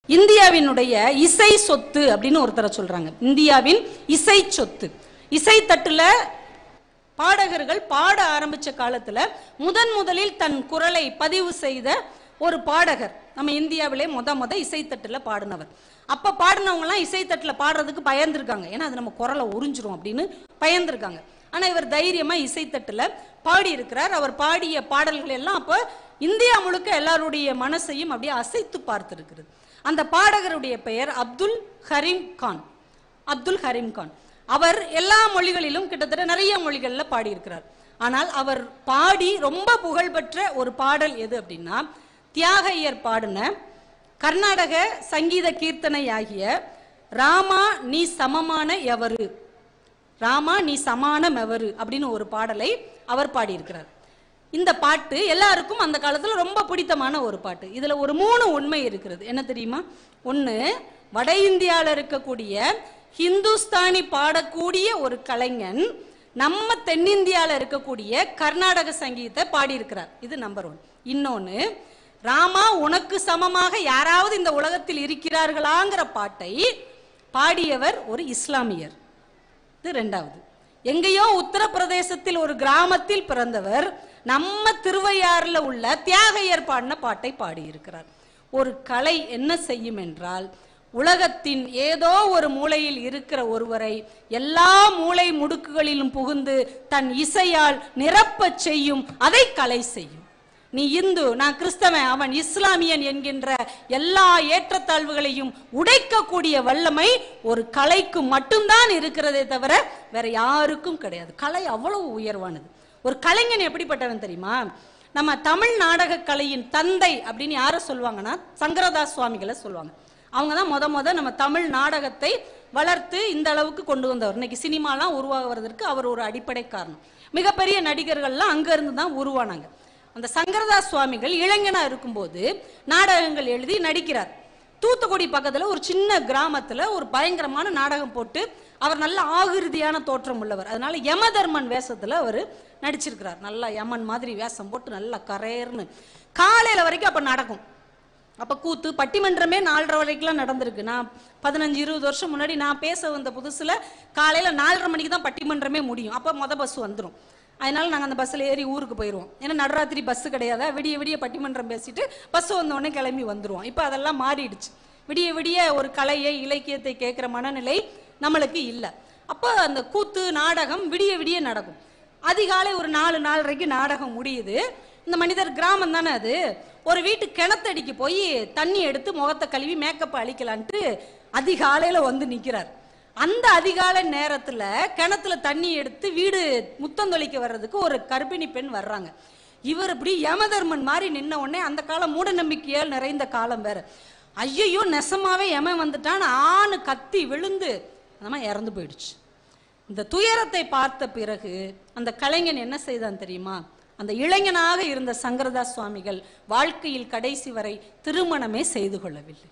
இந்தியாவினுடைய இசை சொத்து அப்படின்னு ஒருத்தரை சொல்றாங்க இந்தியாவின் இசை சொத்து இசை தட்டுல பாடகர்கள் பாட ஆரம்பிச்ச காலத்துல முதன் முதலில் தன் குரலை பதிவு செய்த ஒரு பாடகர் நம்ம இந்தியாவிலே முத முத இசைத்தட்டுல பாடினவர் அப்ப பாடினவங்க எல்லாம் இசைத்தட்டுல பாடுறதுக்கு பயந்துருக்காங்க ஏன்னா அது நம்ம குரலை உறிஞ்சிரும் அப்படின்னு பயந்துருக்காங்க ஆனா இவர் தைரியமா இசைத்தட்டுல பாடி இருக்கிறார் அவர் பாடிய பாடல்கள் எல்லாம் அப்ப இந்தியா முழுக்க எல்லாருடைய மனசையும் அப்படியே அசைத்து பார்த்திருக்கிறது அந்த பாடகருடைய பெயர் அப்துல் ஹரீம் கான் அப்துல் ஹரீம் கான் அவர் எல்லா மொழிகளிலும் கிட்டத்தட்ட நிறைய மொழிகள்ல பாடியிருக்கிறார் ஆனால் அவர் பாடி ரொம்ப புகழ்பெற்ற ஒரு பாடல் எது அப்படின்னா தியாகையர் பாடின கர்நாடக சங்கீத கீர்த்தனை ஆகிய ராமா நீ சமமான எவரு ராமா நீ சமானம் எவரு அப்படின்னு ஒரு பாடலை அவர் பாடியிருக்கிறார் இந்த பாட்டு எல்லாருக்கும் அந்த காலத்துல ரொம்ப பிடித்தமான ஒரு பாட்டு இதுல ஒரு மூணு உண்மை இருக்கிறது என்ன தெரியுமா ஒண்ணு வட இந்தியாவில் இருக்கக்கூடிய ஹிந்துஸ்தானி பாடக்கூடிய ஒரு கலைஞன் நம்ம தென்னிந்தியாவில் இருக்கக்கூடிய கர்நாடக சங்கீதத்தை பாடியிருக்கிறார் இது நம்பர் ஒன் இன்னொன்னு ராமா உனக்கு சமமாக யாராவது இந்த உலகத்தில் இருக்கிறார்களாங்கிற பாட்டை பாடியவர் ஒரு இஸ்லாமியர் இது ரெண்டாவது எங்கேயோ உத்தரப்பிரதேசத்தில் ஒரு கிராமத்தில் பிறந்தவர் நம்ம திருவையாறுல உள்ள தியாகையர் பாடின பாட்டை பாடியிருக்கிறார் ஒரு கலை என்ன செய்யும் என்றால் உலகத்தின் ஏதோ ஒரு மூலையில் இருக்கிற ஒருவரை எல்லா மூளை முடுக்குகளிலும் புகுந்து தன் இசையால் நிரப்பச் செய்யும் அதை கலை செய்யும் நீ இந்து நான் கிறிஸ்தவன் அவன் இஸ்லாமியன் என்கின்ற எல்லா ஏற்றத்தாழ்வுகளையும் உடைக்கக்கூடிய வல்லமை ஒரு கலைக்கு மட்டும்தான் இருக்கிறதே தவிர வேற யாருக்கும் கிடையாது கலை அவ்வளவு உயர்வானது ஒரு கலைஞன் எப்படிப்பட்டவன் தெரியுமா நம்ம தமிழ் நாடக கலையின் தந்தை அப்படின்னு யாரை சொல்லுவாங்கன்னா சங்கரதாஸ் சுவாமிகளை சொல்லுவாங்க அவங்க தான் முத முத நம்ம தமிழ் நாடகத்தை வளர்த்து இந்த அளவுக்கு கொண்டு வந்தவர் இன்னைக்கு சினிமாலாம் உருவாகுவதற்கு அவர் ஒரு அடிப்படை காரணம் மிகப்பெரிய நடிகர்கள்லாம் அங்க இருந்து தான் உருவானாங்க அந்த சங்கரதாஸ் சுவாமிகள் இளைஞனா இருக்கும்போது நாடகங்கள் எழுதி நடிக்கிறார் தூத்துக்குடி பக்கத்துல ஒரு சின்ன கிராமத்துல ஒரு பயங்கரமான நாடகம் போட்டு அவர் நல்ல ஆகிருதியான தோற்றம் உள்ளவர் அதனால யமதர்மன் வேஷத்துல அவர் நடிச்சிருக்கிறார் நல்லா யமன் மாதிரி வேஷம் போட்டு நல்லா கரேர்னு காலையில வரைக்கும் அப்ப நடக்கும் அப்ப கூத்து பட்டிமன்றமே நாலரை வரைக்கும்லாம் நடந்திருக்கு நான் பதினஞ்சு இருபது வருஷம் முன்னாடி நான் பேச வந்த புதுசுல காலையில நாலரை மணிக்கு தான் பட்டிமன்றமே முடியும் அப்ப மொத பஸ் வந்துடும் அதனால நாங்கள் அந்த பஸ்ஸில் ஏறி ஊருக்கு போயிடுவோம் ஏன்னா நடுராத்திரி பஸ் கிடையாதா விடிய விடிய பட்டிமன்றம் பேசிட்டு பஸ் வந்தோடனே கிளம்பி வந்துருவோம் இப்போ அதெல்லாம் மாறிடுச்சு விடிய விடிய ஒரு கலையை இலக்கியத்தை கேட்குற மனநிலை நம்மளுக்கு இல்லை அப்போ அந்த கூத்து நாடகம் விடிய விடிய நடக்கும் அதிகாலை ஒரு நாலு நாலரைக்கு நாடகம் முடியுது இந்த மனிதர் கிராமம் தானே அது ஒரு வீட்டு கிணத்தடிக்கு போய் தண்ணி எடுத்து முகத்தை கழுவி மேக்கப் அழிக்கலான்ட்டு அதிகாலையில வந்து நிக்கிறார் அந்த அதிகாலை நேரத்துல கிணத்துல தண்ணி எடுத்து வீடு முத்தந்தொழிக்க வர்றதுக்கு ஒரு கர்ப்பிணி பெண் வர்றாங்க இவர் இப்படி யமதர்மன் மாதிரி நின்ன உடனே அந்த காலம் மூட நம்பிக்கையால் நிறைந்த காலம் வேற ஐயையோ நெசமாவே யமன் வந்துட்டான் ஆணு கத்தி விழுந்து அந்த மாதிரி இறந்து போயிடுச்சு இந்த துயரத்தை பார்த்த பிறகு அந்த கலைஞன் என்ன செய்தான் தெரியுமா அந்த இளைஞனாக இருந்த சங்கரதாஸ் சுவாமிகள் வாழ்க்கையில் கடைசி வரை திருமணமே செய்து கொள்ளவில்லை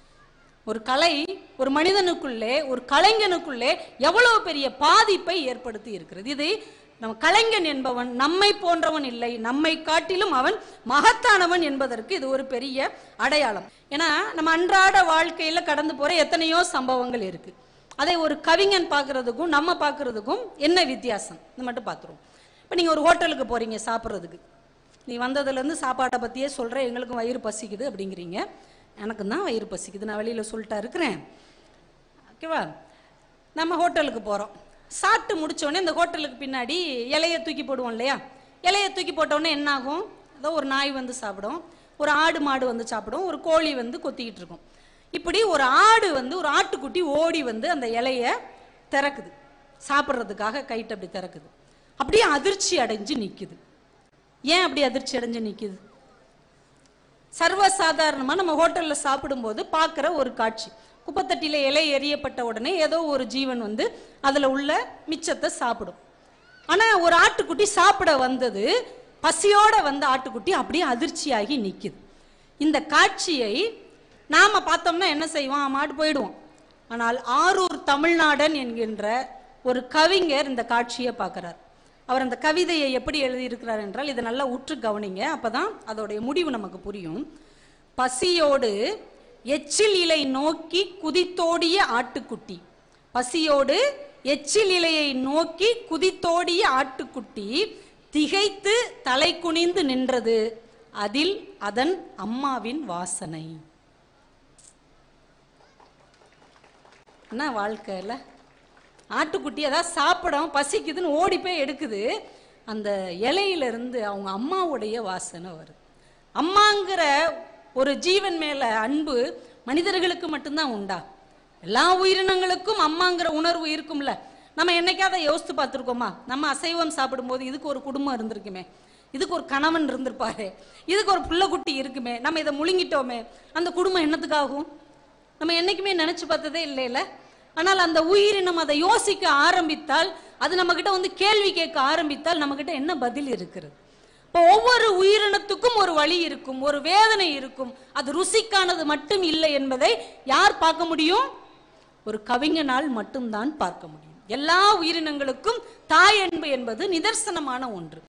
ஒரு கலை ஒரு மனிதனுக்குள்ளே ஒரு கலைஞனுக்குள்ளே எவ்வளவு பெரிய பாதிப்பை ஏற்படுத்தி இருக்கிறது இது நம்ம கலைஞன் என்பவன் நம்மை போன்றவன் இல்லை நம்மை காட்டிலும் அவன் மகத்தானவன் என்பதற்கு இது ஒரு பெரிய அடையாளம் ஏன்னா நம்ம அன்றாட வாழ்க்கையில கடந்து போற எத்தனையோ சம்பவங்கள் இருக்கு அதை ஒரு கவிஞன் பார்க்கறதுக்கும் நம்ம பார்க்கறதுக்கும் என்ன வித்தியாசம் இது மட்டும் பார்த்துருவோம் இப்போ நீங்கள் ஒரு ஹோட்டலுக்கு போறீங்க சாப்பிட்றதுக்கு நீ வந்ததுலேருந்து சாப்பாடை பற்றியே சொல்கிறேன் எங்களுக்கும் வயிறு பசிக்குது அப்படிங்கிறீங்க எனக்கு தான் வயிறு பசிக்குது நான் வெளியில் சொல்லிட்டா இருக்கிறேன் ஓகேவா நம்ம ஹோட்டலுக்கு போகிறோம் சாப்பிட்டு முடிச்சோடனே இந்த ஹோட்டலுக்கு பின்னாடி இலையை தூக்கி போடுவோம் இல்லையா இலையை தூக்கி போட்டோடனே என்ன ஆகும் ஏதோ ஒரு நாய் வந்து சாப்பிடும் ஒரு ஆடு மாடு வந்து சாப்பிடும் ஒரு கோழி வந்து கொத்திக்கிட்டு இருக்கும் இப்படி ஒரு ஆடு வந்து ஒரு ஆட்டுக்குட்டி ஓடி வந்து அந்த இலைய திறக்குது சாப்பிட்றதுக்காக கைட்டு அப்படி திறக்குது அப்படியே அதிர்ச்சி அடைஞ்சு நிக்குது ஏன் அப்படி அதிர்ச்சி அடைஞ்சு நிக்குது சர்வசாதாரணமா நம்ம ஹோட்டல்ல சாப்பிடும்போது பார்க்குற ஒரு காட்சி குப்பத்தட்டியில இலை எரியப்பட்ட உடனே ஏதோ ஒரு ஜீவன் வந்து அதுல உள்ள மிச்சத்தை சாப்பிடும் ஆனா ஒரு ஆட்டுக்குட்டி சாப்பிட வந்தது பசியோட வந்த ஆட்டுக்குட்டி அப்படியே அதிர்ச்சியாகி நிக்குது இந்த காட்சியை நாம பார்த்தோம்னா என்ன செய்வோம் மாட்டு போயிடுவோம் ஆனால் ஆரூர் தமிழ்நாடன் என்கின்ற ஒரு கவிஞர் இந்த காட்சியை பார்க்கிறார் அவர் அந்த கவிதையை எப்படி எழுதியிருக்கிறார் என்றால் இதை நல்லா உற்று கவனிங்க அப்பதான் அதோடைய முடிவு நமக்கு புரியும் பசியோடு எச்சில் இலை நோக்கி குதித்தோடிய ஆட்டுக்குட்டி பசியோடு எச்சில் இலையை நோக்கி குதித்தோடிய ஆட்டுக்குட்டி திகைத்து தலை குனிந்து நின்றது அதில் அதன் அம்மாவின் வாசனை என்ன வாழ்க்கையில் ஆட்டுக்குட்டி அதாவது சாப்பிடாம பசிக்குதுன்னு ஓடி போய் எடுக்குது அந்த இலையில இருந்து அவங்க அம்மாவுடைய வாசனை வருது அம்மாங்கிற ஒரு ஜீவன் மேல அன்பு மனிதர்களுக்கு மட்டும்தான் உண்டா எல்லா உயிரினங்களுக்கும் அம்மாங்கிற உணர்வு இருக்கும்ல நம்ம என்னைக்காவது யோசித்து பார்த்துருக்கோமா நம்ம அசைவம் சாப்பிடும்போது இதுக்கு ஒரு குடும்பம் இருந்திருக்குமே இதுக்கு ஒரு கணவன் இருந்திருப்பாரு இதுக்கு ஒரு புள்ளக்குட்டி இருக்குமே நம்ம இதை முழுங்கிட்டோமே அந்த குடும்பம் என்னத்துக்காகும் நம்ம என்னைக்குமே நினைச்சு பார்த்ததே இல்லைல்ல ஆனால் அந்த உயிரினம் அதை யோசிக்க ஆரம்பித்தால் அது நம்ம கிட்ட வந்து கேள்வி கேட்க ஆரம்பித்தால் நம்ம கிட்ட என்ன பதில் இருக்கிறது இப்போ ஒவ்வொரு உயிரினத்துக்கும் ஒரு வழி இருக்கும் ஒரு வேதனை இருக்கும் அது ருசிக்கானது மட்டும் இல்லை என்பதை யார் பார்க்க முடியும் ஒரு கவிஞனால் மட்டும்தான் பார்க்க முடியும் எல்லா உயிரினங்களுக்கும் தாய் அன்பு என்பது நிதர்சனமான ஒன்று